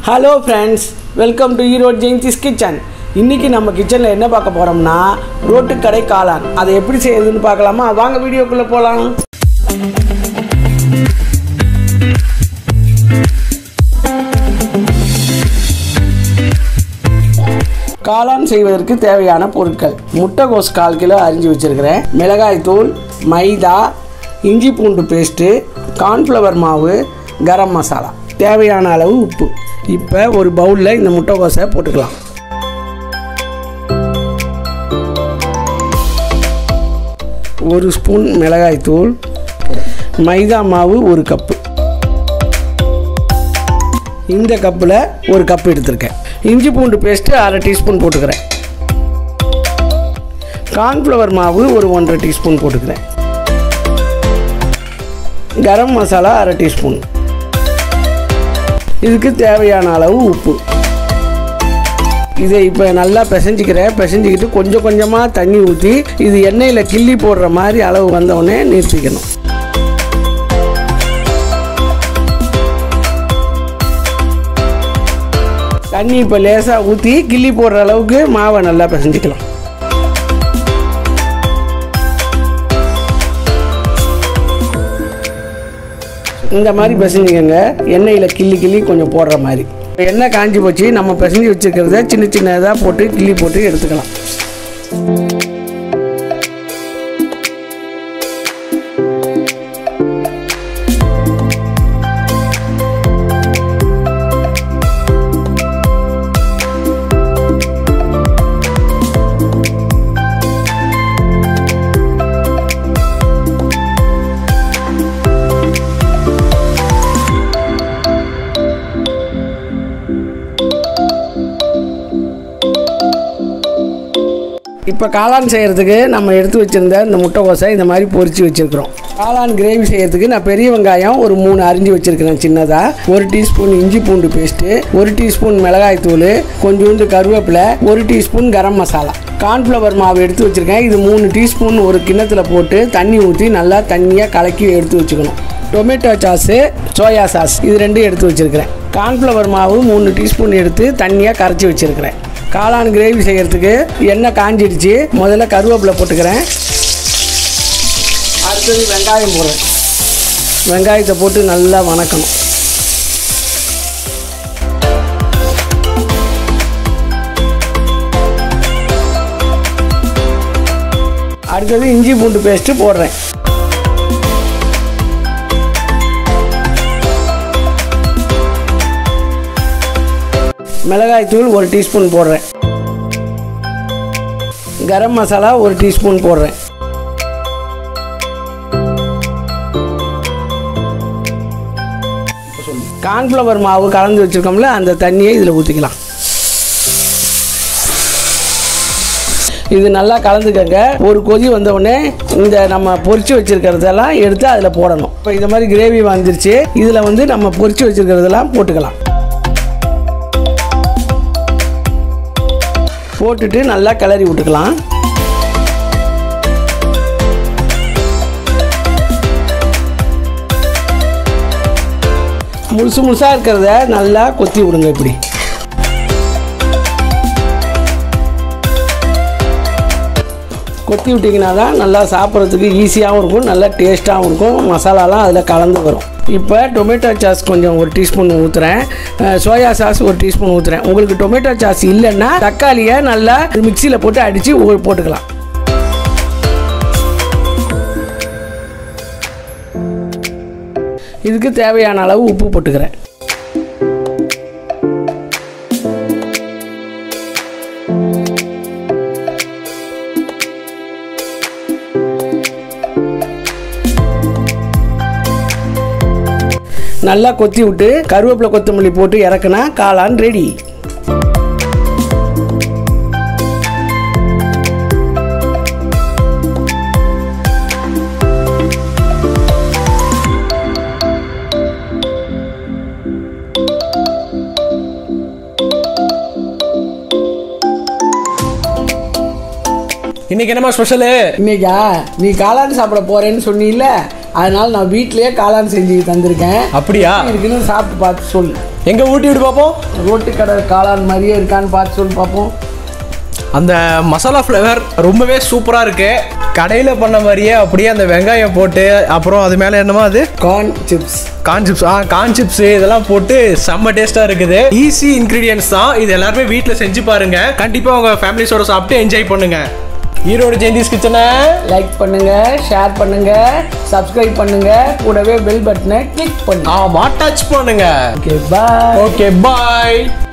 hello friends welcome to Erode Jayanthi's kitchen இன்றைக்கி நம்ம கிச்சனில் என்ன பார்க்க போகிறோம்னா ரோட்டு கடை காளான் அதை எப்படி செய்யுதுன்னு பார்க்கலாமா வாங்க வீடியோக்குள்ளே போகலாம் காளான் செய்வதற்கு தேவையான பொருட்கள் முட்டைகோஸ் கால் கிலோ அரிஞ்சு வச்சுருக்கிறேன் மிளகாய் தூள் மைதா இஞ்சி பூண்டு பேஸ்ட்டு கார்ன்ஃப்ளவர் மாவு கரம் மசாலா தேவையான அளவு உப்பு இப்போ ஒரு பவுலில் இந்த முட்டைகோஸை போட்டுக்கலாம் ஒரு ஸ்பூன் மிளகாய் தூள் மைதா மாவு ஒரு கப்பு இந்த கப்பில் ஒரு கப் எடுத்திருக்கேன் இஞ்சி பூண்டு பேஸ்ட்டு அரை டீஸ்பூன் போட்டுக்கிறேன் கார்ன்ஃப்ளவர் மாவு ஒரு ஒன்றரை டீஸ்பூன் போட்டுக்கிறேன் கரம் மசாலா அரை டீஸ்பூன் இதுக்கு தேவையான அளவு உப்பு இதை இப்போ நல்லா பிசைஞ்சிக்கிறேன் பிசைஞ்சிக்கிட்டு கொஞ்சம் கொஞ்சமாக தண்ணி ஊற்றி இது எண்ணெயில் கிள்ளி போடுற மாதிரி அளவு வந்தவுடனே நிறுத்திக்கணும் தண்ணி இப்போ லேசாக ஊற்றி கிள்ளி போடுற அளவுக்கு மாவை நல்லா பிசைஞ்சிக்கலாம் இந்த மாதிரி பிசைஞ்சிக்கங்க எண்ணெயில் கிள்ளி கிள்ளி கொஞ்சம் போடுற மாதிரி எண்ணெய் காஞ்சி போச்சு நம்ம பிசைஞ்சு வச்சுருக்கிறத சின்ன சின்னதாக போட்டு கிள்ளி போட்டு எடுத்துக்கலாம் இப்போ காளான் செய்கிறதுக்கு நம்ம எடுத்து வச்சுருந்த இந்த முட்டைக்கோசை இந்த மாதிரி பொரித்து வச்சுருக்குறோம் காளான் கிரேவி செய்கிறதுக்கு நான் பெரிய வெங்காயம் ஒரு மூணு அரிஞ்சு வச்சுருக்கிறேன் சின்னதாக ஒரு டீஸ்பூன் இஞ்சி பூண்டு பேஸ்ட்டு ஒரு டீஸ்பூன் மிளகாய் தூள் கொஞ்சோண்டு கருவேப்பிலை ஒரு டீஸ்பூன் கரம் மசாலா கார்ன்ஃப்ளவர் மாவு எடுத்து வச்சுருக்கேன் இது மூணு டீஸ்பூன் ஒரு கிண்ணத்தில் போட்டு தண்ணி ஊற்றி நல்லா தண்ணியாக கலக்கி எடுத்து வச்சுக்கணும் டொமேட்டோ சாஸு சோயா சாஸ் இது ரெண்டும் எடுத்து வச்சுருக்கிறேன் கார்ன்ஃப்ளவர் மாவு மூணு டீஸ்பூன் எடுத்து தண்ணியாக கரைச்சி வச்சுருக்கிறேன் காளான் கிரேவி செய்கிறதுக்கு எண்ணெய் காஞ்சிடுச்சு முதல்ல கருவேப்பிலை போட்டுக்கிறேன் அடுத்தது வெங்காயம் போடுறேன் வெங்காயத்தை போட்டு நல்லா வணக்கணும் அடுத்தது இஞ்சி பூண்டு பேஸ்ட்டு போடுறேன் மிளகாய் தூள் ஒரு டீஸ்பூன் போடுறேன் கரம் மசாலா ஒரு டீஸ்பூன் போடுறேன் கார்ன்ஃப்ளவர் மாவு கலந்து வச்சுருக்கோம்ல அந்த தண்ணியை இதில் ஊற்றிக்கலாம் இது நல்லா கலந்துக்கங்க ஒரு கொதி வந்த உடனே இந்த நம்ம பொரிச்சு வச்சிருக்கிறதெல்லாம் எடுத்து அதில் போடணும் இப்போ இந்த மாதிரி கிரேவி வந்துருச்சு இதில் வந்து நம்ம பொரிச்சு வச்சிருக்கிறதெல்லாம் போட்டுக்கலாம் போட்டுட்டு நல்லா கிளறி விட்டுக்கலாம் முழுசு முழுசாக இருக்கிறத நல்லா கொத்தி விடுங்க இப்படி கொத்தி விட்டிங்கன்னா தான் நல்லா சாப்பிட்றதுக்கு ஈஸியாகவும் இருக்கும் நல்லா டேஸ்ட்டாகவும் இருக்கும் மசாலாலாம் அதில் கலந்து வரும் இப்போ டொமேட்டோ சாஸ் கொஞ்சம் ஒரு டீஸ்பூன் ஊற்றுறேன் சோயா சாஸ் ஒரு டீஸ்பூன் ஊற்றுறேன் உங்களுக்கு டொமேட்டோ சாஸ் இல்லைன்னா தக்காளியை நல்லா மிக்சியில் போட்டு அடித்து போட்டுக்கலாம் இதுக்கு தேவையான அளவு உப்பு போட்டுக்கிறேன் நல்லா கொத்தி விட்டு கருவேப்பிலை கொத்தமல்லி போட்டு இறக்குனா காளான் ரெடி இன்னைக்கு என்னமா ஸ்பெஷலு இன்னைக்கா நீ காளான் சாப்பிட போறேன்னு சொன்னீல்ல அதனால நான் வீட்லயே காளான் செஞ்சு தந்திருக்கேன் அப்படியா எப்படி இருக்குன்னு சாப்பிட்டு பார்த்து சொல்லு எங்க ஊட்டி விட்டு பார்ப்போம் ரோட்டு கடை காளான் மாதிரியே இருக்கான்னு பார்த்து சொல்லி பார்ப்போம் அந்த மசாலா ஃப்ளேவர் ரொம்பவே சூப்பராக இருக்கு கடையில் பண்ண மாதிரியே அப்படியே அந்த வெங்காயம் போட்டு அப்புறம் அது மேலே என்னமோ அது கார்ன் சிப்ஸ் கார்ன் சிப்ஸ் ஆ கார்ன் சிப்ஸ் இதெல்லாம் போட்டு செம்ம டேஸ்ட்டாக இருக்குது ஈஸி இன்க்ரீடியன்ஸ் தான் இது எல்லாருமே வீட்டில் செஞ்சு பாருங்க கண்டிப்பாக உங்கள் ஃபேமிலிஸோட சாப்பிட்டு என்ஜாய் பண்ணுங்க ஈரோடு ஜெயந்திஸ் கிச்சனை லைக் பண்ணுங்க ஷேர் பண்ணுங்க சப்ஸ்கிரைப் பண்ணுங்க கூடவே பெல் பட்டனை கிளிக் பண்ணுங்க ஆமாம் டச் பண்ணுங்க ஓகே பாய் ஓகே பாய்